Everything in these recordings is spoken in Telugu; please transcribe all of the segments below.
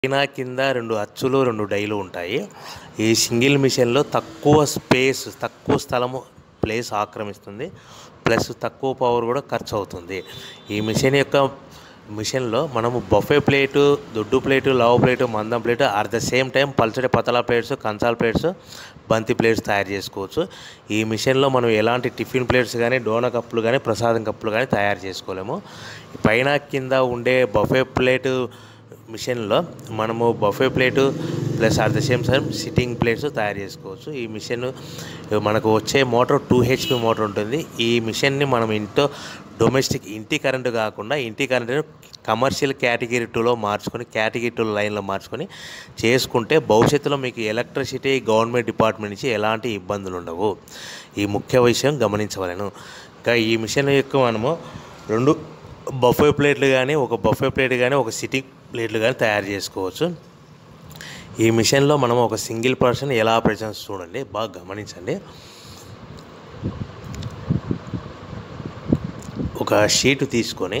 పైన కింద రెండు అచ్చులు రెండు డైలు ఉంటాయి ఈ సింగిల్ మిషన్లో తక్కువ స్పేస్ తక్కువ స్థలము ప్లేస్ ఆక్రమిస్తుంది ప్లస్ తక్కువ పవర్ కూడా ఖర్చు అవుతుంది ఈ మిషన్ యొక్క మిషన్లో మనము బఫే ప్లేటు దొడ్డు ప్లేటు లావు ప్లేటు మందం plate at the same time పల్చడి పతలా ప్లేట్స్ కంచాల ప్లేట్స్ బంతి ప్లేట్స్ తయారు చేసుకోవచ్చు ఈ మిషన్లో మనం ఎలాంటి టిఫిన్ ప్లేట్స్ కానీ డోన కప్పులు కానీ ప్రసాదం కప్పులు కానీ తయారు చేసుకోలేము పైన కింద ఉండే బఫే ప్లేటు మిషన్లో మనము buffet plate plus at the same time sitting plates తయారు చేసుకోవచ్చు ఈ మిషన్ మనకు వచ్చే మోటార్ టూ హెచ్పి మోటార్ ఉంటుంది ఈ మిషన్ని మనం ఇంట్లో డొమెస్టిక్ ఇంటి కరెంటు కాకుండా ఇంటి కరెంటును కమర్షియల్ కేటగిరీ టూలో మార్చుకొని కేటగిరీ టూ లైన్లో మార్చుకొని చేసుకుంటే భవిష్యత్తులో మీకు ఎలక్ట్రిసిటీ గవర్నమెంట్ డిపార్ట్మెంట్ నుంచి ఎలాంటి ఇబ్బందులు ఉండవు ఈ ముఖ్య విషయం గమనించవలను ఇంకా ఈ మిషన్ యొక్క మనము రెండు బఫే ప్లేట్లు కానీ ఒక బఫే ప్లేట్ కానీ ఒక సిట్టింగ్ ప్లేట్లు కానీ తయారు చేసుకోవచ్చు ఈ మిషన్లో మనం ఒక సింగిల్ పర్సన్ ఎలా ఆపరేషన్స్ చూడండి బాగా గమనించండి ఒక షీట్ తీసుకొని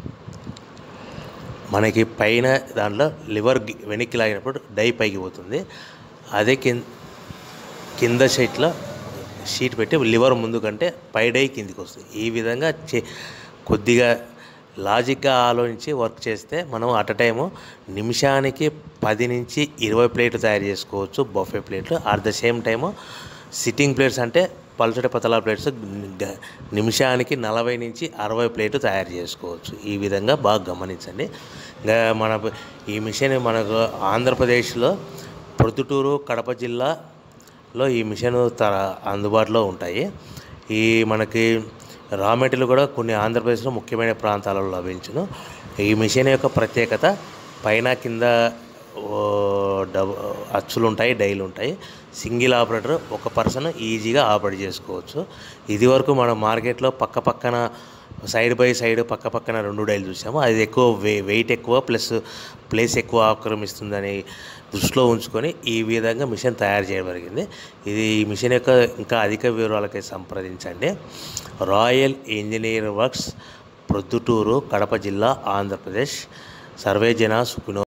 మనకి పైన దాంట్లో లివర్ గి- వెనక్కి లాగినప్పుడు డై పైకి పోతుంది అదే కింద కింద షీట్లో షీట్ పెట్టి లివర్ ముందు కంటే పై డై కిందికి వస్తుంది ఈ విధంగా చే కొద్దిగా లాజిక్గా ఆలోచించి వర్క్ చేస్తే మనం అట్ టైము నిమిషానికి పది నుంచి ఇరవై ప్లేట్లు తయారు చేసుకోవచ్చు బఫే ప్లేట్లు at the same time sitting plates అంటే పల్చటి పతలా ప్లేట్స్ గ- నిమిషానికి నలభై నుంచి అరవై ప్లేట్లు తయారు చేసుకోవచ్చు ఈ విధంగా బాగా గమనించండి ఇంకా మన ఈ మిషన్ మనకు ఆంధ్రప్రదేశ్లో ప్రొద్దుటూరు కడప జిల్లాలో ఈ మిషన్ త అందుబాటులో ఉంటాయి ఈ మనకి రా మెటీరియల్ కూడా కొన్ని ఆంధ్రప్రదేశ్లో ముఖ్యమైన ప్రాంతాలలో లభించును ఈ మిషన్ యొక్క ప్రత్యేకత పైన కింద ఓ డబ్ అచ్చులు ఉంటాయి డైలు ఉంటాయి సింగిల్ ఆపరేటర్ ఒక పర్సన్ ఈజీగా ఆపరేట్ చేసుకోవచ్చు ఇది వరకు మనం మార్కెట్లో పక్క పక్కన సైడ్ బై సైడ్ పక్క పక్కన రెండు డైలు చూసాము అది ఎక్కువ వే వెయిట్ ఎక్కువ ప్లస్ ప్లేస్ ఎక్కువ ఆక్రమిస్తుందని దృష్టిలో ఉంచుకొని ఈ విధంగా మిషన్ తయారు చేయడం జరిగింది ఇది ఈ మిషన్ యొక్క ఇంకా అధిక వివరాలకై సంప్రదించండి Royal Engineer Works Proddatur Kadapa జిల్లా ఆంధ్రప్రదేశ్ సర్వే జన సుఖినో